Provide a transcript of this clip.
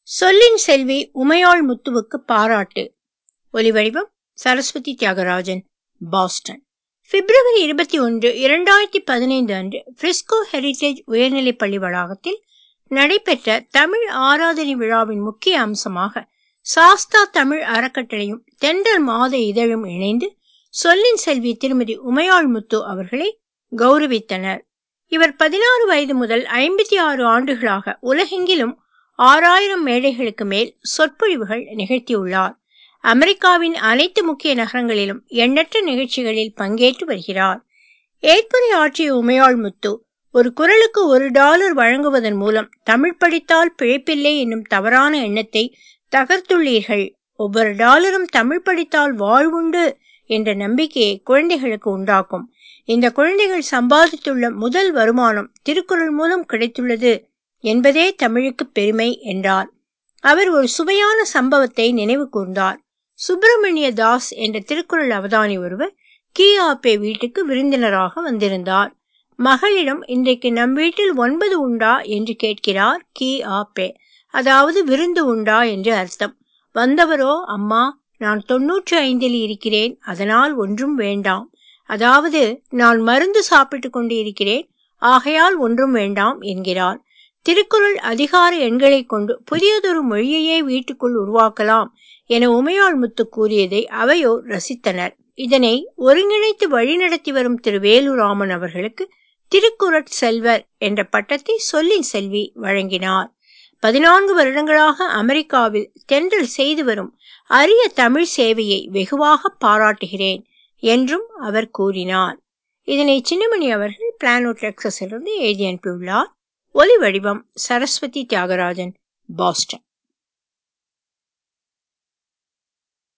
சொல்லின் செல்வி உமையாள் முத்துவுக்கு பாராட்டு ஒலிவடிவம் சரஸ்வதி தியாகராஜன் பாஸ்டன் பிப்ரவரி இருபத்தி ஒன்று இரண்டாயிரத்தி பதினைந்து அன்று பிரிஸ்கோ ஹெரிட்டேஜ் உயர்நிலைப் பள்ளி வளாகத்தில் நடைபெற்ற தமிழ் ஆராதனை விழாவின் முக்கிய அம்சமாக சாஸ்தா தமிழ் அறக்கட்டளையும் தென்றல் மாத இதழும் இணைந்து சொல்லின் செல்வி திருமதி உமையாள் முத்து அவர்களை கௌரவித்தனர் இவர் பதினாறு வயது முதல் ஐம்பத்தி ஆறு ஆண்டுகளாக உலகெங்கிலும் ஆறாயிரம் மேடைகளுக்கு மேல் சொற்பொழிவுகள் நிகழ்த்தியுள்ளார் அமெரிக்காவின் அனைத்து முக்கிய நகரங்களிலும் எண்ணற்ற நிகழ்ச்சிகளில் பங்கேற்று வருகிறார் ஏற்புரை ஆற்றிய உமையாள் முத்து ஒரு குரலுக்கு ஒரு டாலர் வழங்குவதன் மூலம் தமிழ் படித்தால் பிழைப்பில்லை என்னும் தவறான எண்ணத்தை தகர்த்துள்ளீர்கள் ஒவ்வொரு டாலரும் தமிழ் படித்தால் வாழ்வுண்டு என்ற நம்பிக்கையை குழந்தைகளுக்கு உண்டாக்கும் இந்த குழந்தைகள் சம்பாதித்துள்ள முதல் வருமானம் திருக்குறள் மூலம் கிடைத்துள்ளது என்பதே தமிழுக்கு பெருமை என்றார் அவர் ஒரு சுவையான சம்பவத்தை நினைவு கூர்ந்தார் சுப்பிரமணிய தாஸ் என்ற திருக்குறள் அவதானி ஒருவர் கி ஆப்பே வீட்டுக்கு விருந்தினராக வந்திருந்தார் மகளிடம் இன்றைக்கு நம் வீட்டில் ஒன்பது உண்டா என்று கேட்கிறார் கி ஆப்பே அதாவது விருந்து உண்டா என்று அர்த்தம் வந்தவரோ அம்மா நான் தொன்னூற்றி ஐந்தில் இருக்கிறேன் அதனால் ஒன்றும் வேண்டாம் அதாவது நான் மருந்து சாப்பிட்டுக் கொண்டு இருக்கிறேன் ஆகையால் ஒன்றும் வேண்டாம் என்கிறார் திருக்குறள் அதிகார எண்களை கொண்டு புதியதொரு மொழியையே வீட்டுக்குள் உருவாக்கலாம் என உமையாள் முத்து கூறியதை அவையோர் ரசித்தனர் இதனை ஒருங்கிணைத்து வழிநடத்தி வரும் திரு வேலுராமன் அவர்களுக்கு திருக்குறட் செல்வர் என்ற பட்டத்தை சொல்லின் செல்வி வழங்கினார் பதினான்கு வருடங்களாக அமெரிக்காவில் தென்றல் செய்து வரும் அரிய தமிழ் சேவையை வெகுவாக பாராட்டுகிறேன் என்றும் அவர் கூறினார் இதனை சின்னமணி அவர்கள் பிளானோ டெக்சஸிலிருந்து எழுதி அனுப்பியுள்ளார் ஒலி வடிவம் சரஸ்வதி தியாகராஜன் பாஸ்டன்